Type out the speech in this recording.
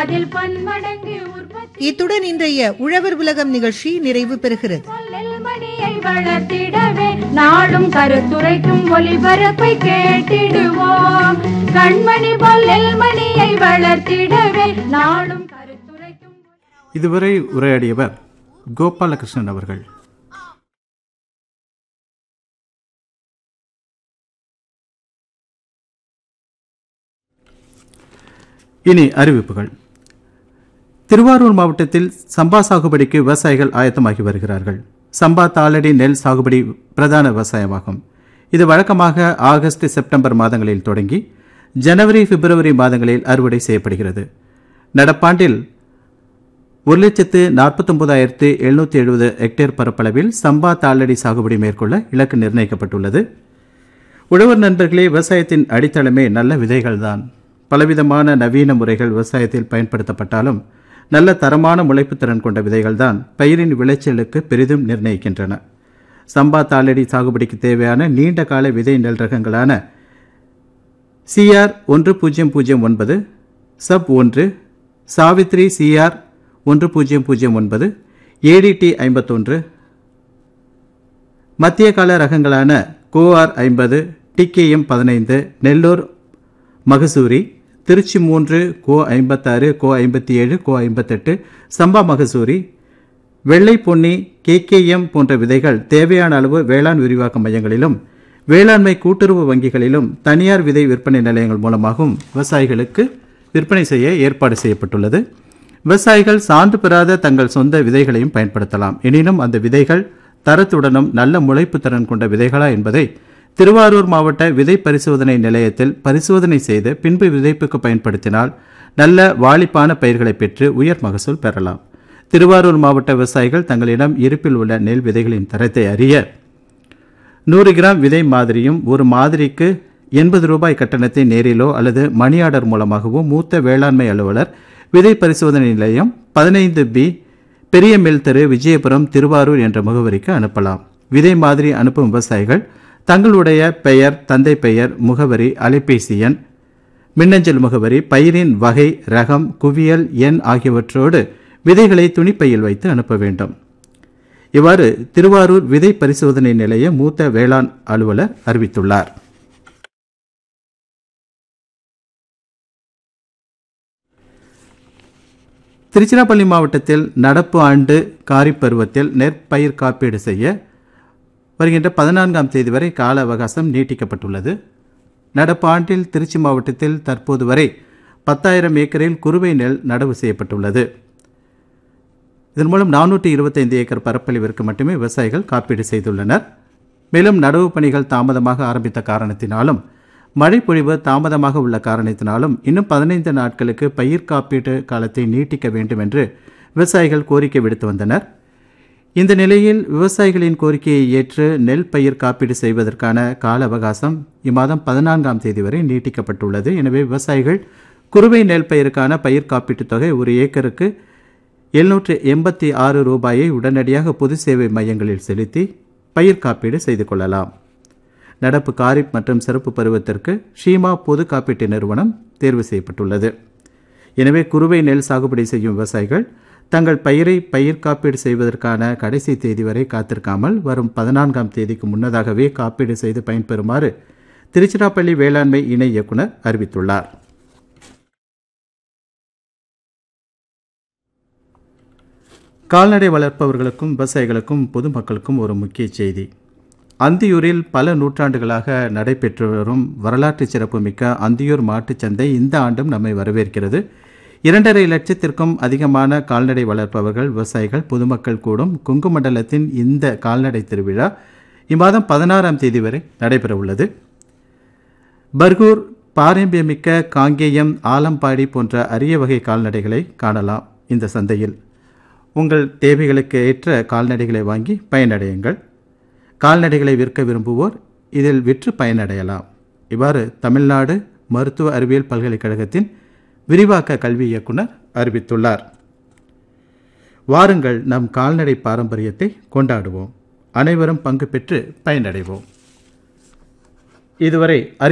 அதில் பன்மடங்கு உற்பத்தி இத்துடன் இன்றைய உழவர் உலகம் நிகழ்ச்சி நிறைவு பெறுகிறது நெல் மணியை வளர்த்திடவே நாடும் கருத்துரைக்கும் ஒலிபரப்பை கேட்டிடுவோம் கண்மணி போல் நெல்மணியை வளர்த்திடவே நாடும் கருத்துரைக்கும் இதுவரை உரையாடியவர் கோபாலகிருஷ்ணன் அவர்கள் இனி அறிவிப்புகள் திருவாரூர் மாவட்டத்தில் சம்பா சாகுபடிக்கு விவசாயிகள் ஆயத்தமாகி வருகிறார்கள் சம்பா தாளடி நெல் சாகுபடி பிரதான விவசாயமாகும் இது வழக்கமாக ஆகஸ்ட் செப்டம்பர் மாதங்களில் தொடங்கி ஜனவரி பிப்ரவரி மாதங்களில் அறுவடை செய்யப்படுகிறது நடப்பாண்டில் ஒரு லட்சத்து நாற்பத்தொன்பதாயிரத்து எழுநூற்றி எழுபது ஹெக்டேர் பரப்பளவில் சம்பா தாளடி சாகுபடி மேற்கொள்ள இலக்கு நிர்ணயிக்கப்பட்டுள்ளது உழவர் நண்பர்களே விவசாயத்தின் அடித்தளமே நல்ல விதைகள்தான் பலவிதமான நவீன முறைகள் விவசாயத்தில் பயன்படுத்தப்பட்டாலும் நல்ல தரமான முளைப்பு திறன் கொண்ட விதைகள்தான் பயிரின் விளைச்சலுக்கு பெரிதும் நிர்ணயிக்கின்றன சம்பா தாளடி சாகுபடிக்கு தேவையான நீண்ட கால விதை நெல் ரகங்களான சிஆர் ஒன்று பூஜ்ஜியம் பூஜ்ஜியம் ஒன்பது சப் ஒன்று சாவித்ரி சிஆர் ஒன்று பூஜ்ஜியம் பூஜ்ஜியம் ஒன்பது ஏடிடி ஐம்பத்தொன்று மத்திய கால ரகங்களான கோஆர் ஐம்பது டிகேஎம் பதினைந்து நெல்லூர் மகசூரி திருச்சி மூன்று கோ ஐம்பத்தாறு கோ ஐம்பத்தி ஏழு கோ ஐம்பத்தெட்டு சம்பா மகசூரி வெள்ளை பொன்னி கேகேஎம் போன்ற விதைகள் தேவையான அளவு வேளாண் விரிவாக்க மையங்களிலும் வேளாண்மை கூட்டுறவு வங்கிகளிலும் தனியார் விதை விற்பனை நிலையங்கள் மூலமாகவும் விவசாயிகளுக்கு விற்பனை செய்ய ஏற்பாடு செய்யப்பட்டுள்ளது விவசாயிகள் சான்று பெறாத தங்கள் சொந்த விதைகளையும் பயன்படுத்தலாம் எனினும் அந்த விதைகள் தரத்துடனும் நல்ல முளைப்பு திறன் கொண்ட விதைகளா என்பதை திருவாரூர் மாவட்ட விதை பரிசோதனை நிலையத்தில் பரிசோதனை செய்து பின்பு விதைப்புக்கு பயன்படுத்தினால் நல்ல வாளிப்பான பயிர்களை பெற்று உயர் மகசூல் பெறலாம் திருவாரூர் மாவட்ட விவசாயிகள் தங்களிடம் இருப்பில் உள்ள நெல் விதைகளின் தரத்தை அறிய நூறு கிராம் விதை மாதிரியும் ஒரு மாதிரிக்கு எண்பது ரூபாய் கட்டணத்தை நேரிலோ அல்லது மணி ஆர்டர் மூலமாகவோ மூத்த வேளாண்மை அலுவலர் விதை பரிசோதனை நிலையம் பதினைந்து பி பெரிய மில் தெரு விஜயபுரம் திருவாரூர் என்ற முகவரிக்கு அனுப்பலாம் விதை மாதிரி அனுப்பும் விவசாயிகள் தங்களுடைய பெயர் தந்தை பெயர் முகவரி அலைபேசி எண் மின்னஞ்சல் முகவரி பயிரின் வகை ரகம் குவியல் எண் ஆகியவற்றோடு விதைகளை துணிப்பையில் வைத்து அனுப்ப வேண்டும் இவ்வாறு திருவாரூர் விதை பரிசோதனை நிலைய மூத்த வேளாண் அலுவலர் அறிவித்துள்ளார் திருச்சிராப்பள்ளி மாவட்டத்தில் நடப்பு ஆண்டு காரிப் பருவத்தில் நெற்பயிர் காப்பீடு செய்ய வருகின்ற பதினான்காம் தேதி வரை கால அவகாசம் நீட்டிக்கப்பட்டுள்ளது நடப்பு ஆண்டில் திருச்சி மாவட்டத்தில் தற்போது வரை பத்தாயிரம் ஏக்கரில் குறுவை நெல் நடவு செய்யப்பட்டுள்ளது இதன் மூலம் நானூற்றி இருபத்தைந்து ஏக்கர் பரப்பளவிற்கு மட்டுமே விவசாயிகள் காப்பீடு செய்துள்ளனர் மேலும் நடவு பணிகள் தாமதமாக ஆரம்பித்த காரணத்தினாலும் மழை பொழிவு தாமதமாக உள்ள காரணத்தினாலும் இன்னும் பதினைந்து நாட்களுக்கு பயிர் காப்பீட்டு காலத்தை நீட்டிக்க வேண்டும் என்று விவசாயிகள் கோரிக்கை விடுத்து வந்தனர் இந்த நிலையில் விவசாயிகளின் கோரிக்கையை ஏற்று நெல் பயிர் காப்பீடு செய்வதற்கான கால அவகாசம் இம்மாதம் பதினான்காம் தேதி வரை நீட்டிக்கப்பட்டுள்ளது எனவே விவசாயிகள் குறுவை நெல் பயிருக்கான பயிர் காப்பீட்டுத் தொகை ஒரு ஏக்கருக்கு எழுநூற்று எண்பத்தி ஆறு ரூபாயை உடனடியாக பொது சேவை மையங்களில் செலுத்தி பயிர் காப்பீடு செய்து கொள்ளலாம் நடப்பு காரிப் மற்றும் சிறப்பு பருவத்திற்கு ஷீமா பொது காப்பீட்டு நிறுவனம் தேர்வு செய்யப்பட்டுள்ளது எனவே குறுவை நெல் சாகுபடி செய்யும் விவசாயிகள் தங்கள் பயிரை பயிர் காப்பீடு செய்வதற்கான கடைசி தேதி வரை காத்திருக்காமல் வரும் பதினான்காம் தேதிக்கு முன்னதாகவே காப்பீடு செய்து பயன்பெறுமாறு திருச்சிராப்பள்ளி வேளாண்மை இணை இயக்குனர் அறிவித்துள்ளார் கால்நடை வளர்ப்பவர்களுக்கும் விவசாயிகளுக்கும் பொதுமக்களுக்கும் ஒரு முக்கிய செய்தி அந்தியூரில் பல நூற்றாண்டுகளாக நடைபெற்று வரும் வரலாற்று சிறப்புமிக்க அந்தியூர் மாட்டுச் சந்தை இந்த ஆண்டும் நம்மை வரவேற்கிறது இரண்டரை லட்சத்திற்கும் அதிகமான கால்நடை வளர்ப்பவர்கள் விவசாயிகள் பொதுமக்கள் கூடும் கொங்கு மண்டலத்தின் இந்த கால்நடை திருவிழா இம்மாதம் பதினாறாம் தேதி வரை நடைபெறவுள்ளது பர்கூர் பாரம்பரியமிக்க காங்கேயம் ஆலம்பாடி போன்ற அரிய வகை கால்நடைகளை காணலாம் இந்த சந்தையில் உங்கள் தேவைகளுக்கு ஏற்ற கால்நடைகளை வாங்கி பயனடையுங்கள் கால்நடைகளை விற்க விரும்புவோர் இதில் விற்று பயனடையலாம் இவ்வாறு தமிழ்நாடு மருத்துவ அறிவியல் பல்கலைக்கழகத்தின் விரிவாக்க கல்வி இயக்குனர் அறிவித்துள்ளார் வாருங்கள் நம் கால்நடை பாரம்பரியத்தை கொண்டாடுவோம் அனைவரும் பங்கு பெற்று பயனடைவோம் இதுவரை